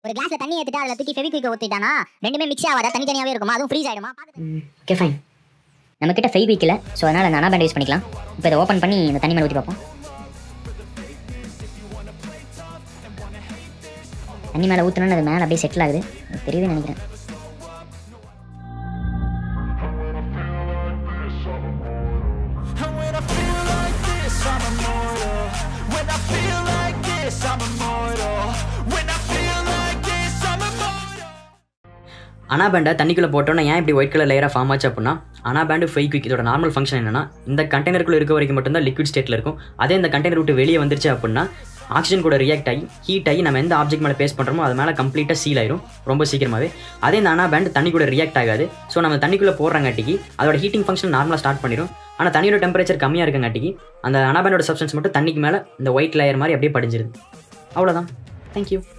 ஒரு கிளாஸ்ல தண்ணி ஏத்திட்டு அதுல தூக்கி ஃபெவிக்விக் ஊத்திட்டானா ரெண்டுமே மிக்ஸ் ஆகாத தனித்தனியாவே இருக்குமா அதுவும் ஃப்ரீஸ் ஆயிடுமா ஓகே ஃபைன் நம்மக்கிட்ட ஃபெய் வீக்கில் ஸோ அதனால் அந்த அனாபேண்ட் யூஸ் பண்ணிக்கலாம் இப்போ இதை ஓப்பன் பண்ணி இந்த தண்ணி மேலே ஊற்றி பார்ப்போம் தண்ணி மேலே ஊற்றினோன்னு அது மேலே அப்படியே செட்டில் ஆகுது அது தெரியுதுன்னு நினைக்கிறேன் And when I feel like this, I'm immortal. When I feel like this, I'm immortal. When I feel like this, I'm immortal. அனாபேண்டை தண்ணிக்குள்ளே போட்டோன்னா ஏன் இப்படி ஒயிட் கலர் லேயராக ஃபார்ம் ஆச்சு அப்படின்னா அனாபேண்டு ஃபை குயிக் இதோட நார்மல் ஃபங்க்ஷன் என்னன்னா இந்த கண்டெய்னருக்குள்ள இருக்க வரைக்கும் மட்டும்தான் லிக்விட் ஸ்டேட்டில் இருக்கும் அதே இந்த கண்டெய்னர் விட்டு வெளியே வந்துருச்சு அப்படின்னா ஆக்சிஜன் கூட ரியாக்ட் ஆகி ஹீட் ஆகி நம்ம எந்த ஆப்ஜெக்ட் மேலே பேஸ் பண்ணுறோமோ அது மேலே கம்ப்ளீட்டாக சீல் ஆயிரும் ரொம்ப சீக்கிரமாகவே அதே இந்த அனாபேண்ட் தண்ணி கூட ரியாக்ட் ஆகாது ஸோ நம்ம தண்ணிக்குள்ளே போடுறங்காட்டிக்கு அதோட ஹீட்டிங் ஃபங்க்ஷன் நார்மலாக ஸ்டார்ட் பண்ணிடும் ஆனால் தண்ணியோட டெம்பரேச்சர் கம்மியாக இருக்கங்காட்டிக்கு அந்த அனாபேண்டோட சப்ஸ்டன்ஸ் மட்டும் தண்ணிக்கு மேலே இந்த ஒயிட் லேயர் மாதிரி அப்படியே படிஞ்சிருது அவ்வளோதான் தேங்க்யூ